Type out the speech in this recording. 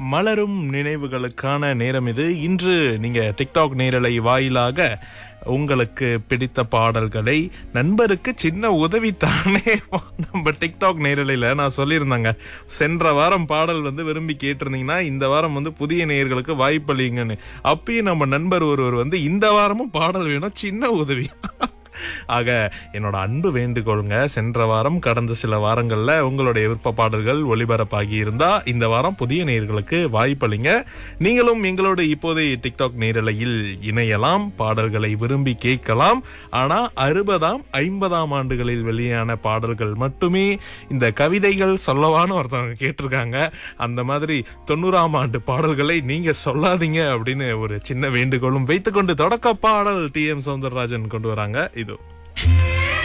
மலரும் நினைவுகளுக்கான நேரம் இது இன்று நீங்க டிக்டாக் நேரலை வாயிலாக உங்களுக்கு பிடித்த பாடல்களை நண்பருக்கு சின்ன உதவி தானே நம்ம டிக்டாக் நேரலையில நான் சொல்லியிருந்தேங்க சென்ற வாரம் பாடல் வந்து விரும்பி கேட்டிருந்தீங்கன்னா இந்த வாரம் வந்து புதிய நேயர்களுக்கு வாய்ப்பளிங்கன்னு அப்பயும் நம்ம நண்பர் ஒருவர் வந்து இந்த வாரமும் பாடல் வேணும் சின்ன உதவி ஆக என்னோட அன்பு வேண்டுகோளுங்க சென்ற வாரம் கடந்த சில வாரங்கள்ல உங்களுடைய விருப்ப பாடல்கள் ஒளிபரப்பாகி இருந்தா இந்த வாரம் புதிய நேயர்களுக்கு வாய்ப்பளிங்க நீங்களும் எங்களோட இப்போதைய டிக்டாக் நேரலையில் இணையலாம் பாடல்களை விரும்பி கேட்கலாம் ஆனா அறுபதாம் ஐம்பதாம் ஆண்டுகளில் வெளியான பாடல்கள் மட்டுமே இந்த கவிதைகள் சொல்லவான்னு ஒருத்தவங்க கேட்டிருக்காங்க அந்த மாதிரி தொண்ணூறாம் ஆண்டு பாடல்களை நீங்க சொல்லாதீங்க அப்படின்னு ஒரு சின்ன வேண்டுகோளும் வைத்துக்கொண்டு தொடக்க பாடல் டி எம் சவுந்தரராஜன் கொண்டு வராங்க இதோ